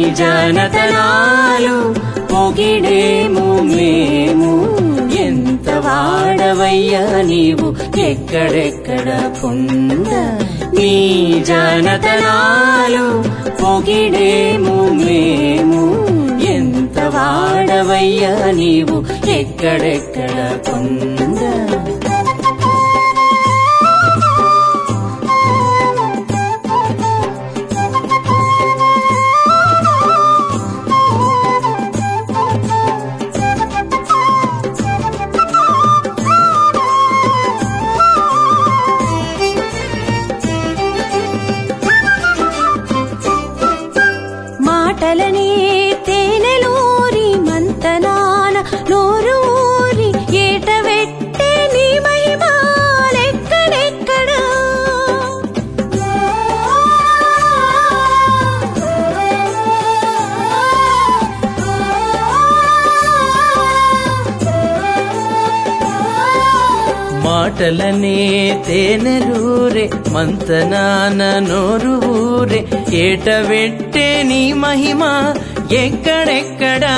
జానతనాలు పొగిడేము మేము ఎంత వాడవయ్యా నీవు ఎక్కడెక్కడ పొంద నీ జానతనాలు పొగిడేము మేము ఎంత వాడవయ్యా నీవు ఎక్కడెక్కడ పొంద మాటలని తేనెలూరి మంతనాన నోరూరి ఏట వెట్టే నీ మహిమాలెక్కడెక్కడా మాటలనే తేనెలూరే మంతనాన నోరు ఊరే ఏట వెట్టే నీ మహిమ ఎక్కడెక్కడా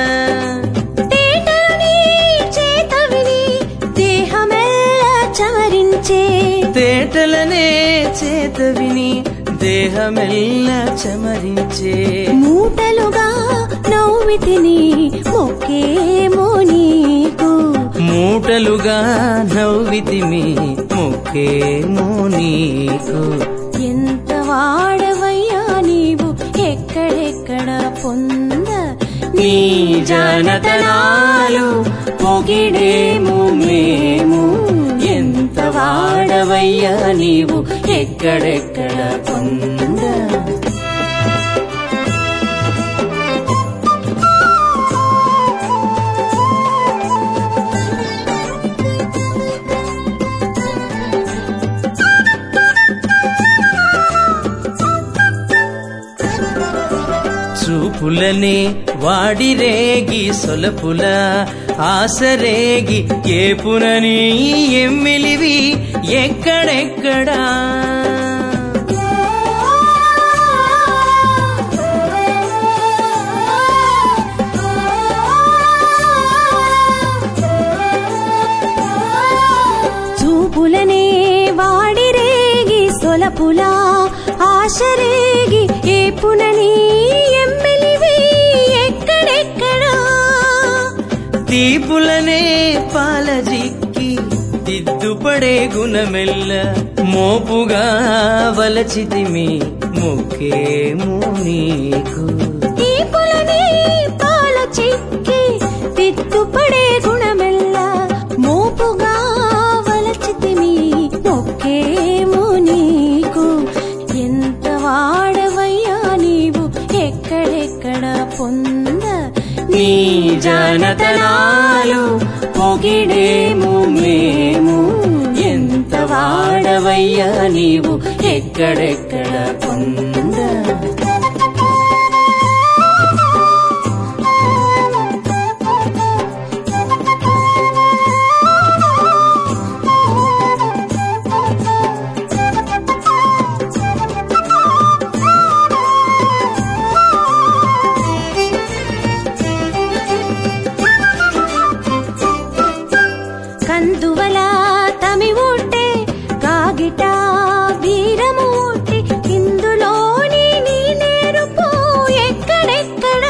తేటని చేత విని దేహమెల్లా చమరించే తేటలనే చేత విని దేహమెల్లా చమరించే మూటలుగా నవ్వితిని మొక్కేమో నీకు మూటలుగా నవ్వితిమి ముఖేమో నీకు ఎంత వాడవయ్యా నీవు ఎక్కడెక్కడ పొంద నీ జానతనాలు పొగిడేము మేము ఎంత వాడవయ్యా నీవు ఎక్కడెక్కడ పొంద చూపులనే వాడిరేగి సొలపుల ఆసరేగి ఏపునని ఎమ్మిలివి ఎక్కడెక్కడా చూపులనే వాడిరేగి సొలపులా ఆశరేగి ఏపునని ఎమ్మెలివి ఎక్కడెక్కడా తీపులనే పాలజిక్కి దిద్దుపడే గుణమెల్ల మోపుగా వలచితిమి ముఖేము నీకు తీపులని పాల చిక్కి తిట్టుపడే గుణమెల్ల మోపుగా వలచితిమి మొక్కేమో నీకు ఎంత వాడవయ్యా నీవు ఎక్కడెక్కడ పొంద నీ జానతనాలు పొగిడేము మేము ఎంత వాడవయ్యా నీవు ఎక్కడెక్కడ పొంద కందువల తమి ఊటే కాగిట వీరమూటి ఇందులోని నీ నేరుపు ఎక్కడెక్కడా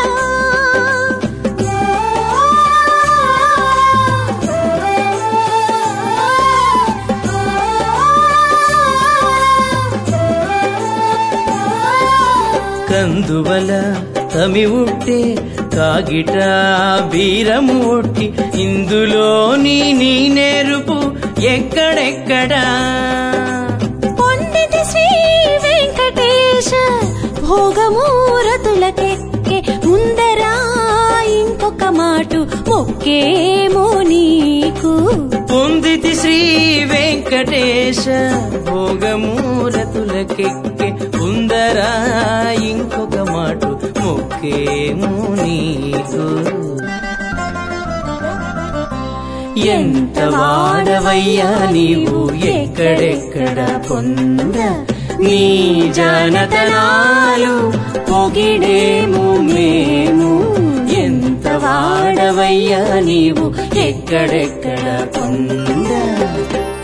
కందువల తమి ఉట్టే కాగిట బీరము ఒట్టి ఇందులోని నీ నేరుపు ఎక్కడెక్కడా పొందితి శ్రీ వెంకటేశ భోగమూరతులకెక్కే ముందరా ఇంకొక మాటు మొక్కేమో నీకు పొందితి శ్రీ వెంకటేశ భోగమూరతులకెక్కే ఉందరా ఇంకొక మాటు మొక్కేము నీకు ఎంత వాడవయ్యా నీవు ఎక్కడెక్కడ పొంద నీ జానతనాలు పొగిడేము మేము ఎంత వాడవయ్యా నీవు ఎక్కడెక్కడ పొంద